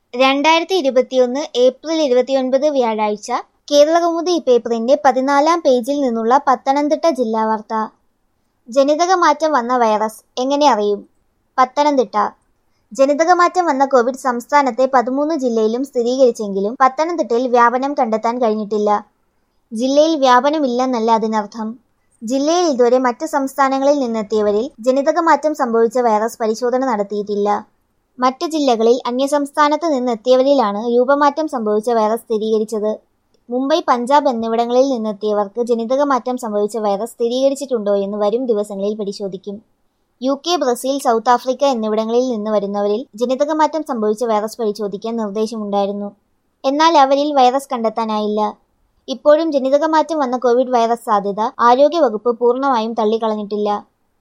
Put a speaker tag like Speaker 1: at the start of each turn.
Speaker 1: രണ്ടായിരത്തി ഇരുപത്തിയൊന്ന് ഏപ്രിൽ ഇരുപത്തിയൊൻപത് വ്യാഴാഴ്ച കേരളകൗമുദി പേപ്പറിന്റെ പതിനാലാം പേജിൽ നിന്നുള്ള പത്തനംതിട്ട ജില്ലാ വാർത്ത ജനിതകമാറ്റം വന്ന വൈറസ് എങ്ങനെ അറിയും പത്തനംതിട്ട ജനിതകമാറ്റം വന്ന കോവിഡ് സംസ്ഥാനത്തെ പതിമൂന്ന് ജില്ലയിലും സ്ഥിരീകരിച്ചെങ്കിലും പത്തനംതിട്ടയിൽ വ്യാപനം കണ്ടെത്താൻ കഴിഞ്ഞിട്ടില്ല ജില്ലയിൽ വ്യാപനമില്ലെന്നല്ല അതിനർത്ഥം ജില്ലയിൽ ഇതുവരെ മറ്റ് സംസ്ഥാനങ്ങളിൽ നിന്നെത്തിയവരിൽ ജനിതകമാറ്റം സംഭവിച്ച വൈറസ് പരിശോധന നടത്തിയിട്ടില്ല മറ്റ് ജില്ലകളിൽ അന്യസംസ്ഥാനത്ത് നിന്നെത്തിയവരിലാണ് രൂപമാറ്റം സംഭവിച്ച വൈറസ് സ്ഥിരീകരിച്ചത് മുംബൈ പഞ്ചാബ് എന്നിവിടങ്ങളിൽ നിന്നെത്തിയവർക്ക് ജനിതകമാറ്റം സംഭവിച്ച വൈറസ് സ്ഥിരീകരിച്ചിട്ടുണ്ടോ എന്ന് വരും ദിവസങ്ങളിൽ പരിശോധിക്കും U K Brazil South Africa എന്നിവിടങ്ങളിൽ നിന്ന് വരുന്നവരിൽ ജനിതകമാറ്റം സംഭവിച്ച വൈറസ് പരിശോധിക്കാൻ നിർദ്ദേശമുണ്ടായിരുന്നു എന്നാൽ അവരിൽ വൈറസ് കണ്ടെത്താനായില്ല ഇപ്പോഴും ജനിതകമാറ്റം വന്ന കോവിഡ് വൈറസ് സാധ്യത ആരോഗ്യവകുപ്പ് പൂർണ്ണമായും തള്ളിക്കളഞ്ഞിട്ടില്ല